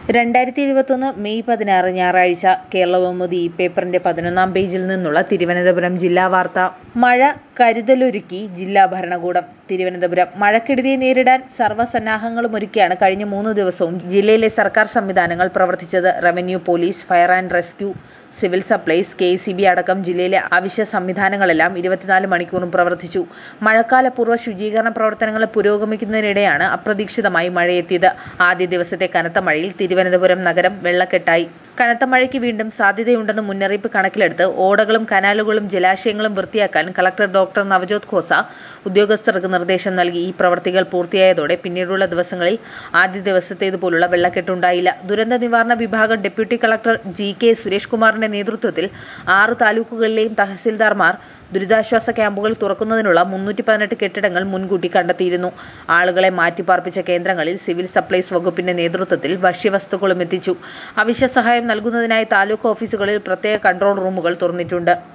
രണ്ടായിരത്തി ഇരുപത്തൊന്ന് മെയ് പതിനാറ് ഞായറാഴ്ച കേരളകൗമുദി ഈ പേപ്പറിന്റെ പതിനൊന്നാം പേജിൽ നിന്നുള്ള തിരുവനന്തപുരം ജില്ലാ വാർത്ത മഴ കരുതലൊരുക്കി ജില്ലാ ഭരണകൂടം തിരുവനന്തപുരം മഴക്കെടുതിയെ നേരിടാൻ സർവ്വസന്നാഹങ്ങളും ഒരുക്കിയാണ് കഴിഞ്ഞ മൂന്ന് ദിവസവും ജില്ലയിലെ സർക്കാർ സംവിധാനങ്ങൾ പ്രവർത്തിച്ചത് revenue police fire and rescue civil supplies K C B അടക്കം ജില്ലയിലെ അവശ്യ സംവിധാനങ്ങളെല്ലാം ഇരുപത്തിനാല് മണിക്കൂറും പ്രവർത്തിച്ചു മഴക്കാലപൂർവ്വ ശുചീകരണ പ്രവർത്തനങ്ങൾ പുരോഗമിക്കുന്നതിനിടെയാണ് അപ്രതീക്ഷിതമായി മഴയെത്തിയത് ആദ്യ ദിവസത്തെ കനത്ത മഴയിൽ തിരുവനന്തപുരം നഗരം വെള്ളക്കെട്ടായി കനത്ത മഴയ്ക്ക് വീണ്ടും സാധ്യതയുണ്ടെന്ന് മുന്നറിയിപ്പ് കണക്കിലെടുത്ത് ഓടകളും കനാലുകളും ജലാശയങ്ങളും വൃത്തിയാക്കാൻ കളക്ടർ ഡോക്ടർ നവജോത് ഖോസ ഉദ്യോഗസ്ഥർക്ക് നിർദ്ദേശം നൽകി ഈ പ്രവർത്തികൾ പൂർത്തിയായതോടെ പിന്നീടുള്ള ദിവസങ്ങളിൽ ആദ്യ ദിവസത്തേതുപോലുള്ള വെള്ളക്കെട്ടുണ്ടായില്ല ദുരന്ത നിവാരണ വിഭാഗം deputy collector G K Suresh കുമാറിന്റെ നേതൃത്വത്തിൽ ആറ് താലൂക്കുകളിലെയും തഹസിൽദാർമാർ ദുരിതാശ്വാസ ക്യാമ്പുകൾ തുറക്കുന്നതിനുള്ള മുന്നൂറ്റി പതിനെട്ട് കെട്ടിടങ്ങൾ മുൻകൂട്ടി കണ്ടെത്തിയിരുന്നു ആളുകളെ മാറ്റിപ്പാർപ്പിച്ച കേന്ദ്രങ്ങളിൽ സിവിൽ സപ്ലൈസ് വകുപ്പിന്റെ നേതൃത്വത്തിൽ ഭക്ഷ്യവസ്തുക്കളും എത്തിച്ചു അവശ്യ സഹായം നൽകുന്നതിനായി താലൂക്ക് ഓഫീസുകളിൽ പ്രത്യേക കൺട്രോൾ റൂമുകൾ തുറന്നിട്ടുണ്ട്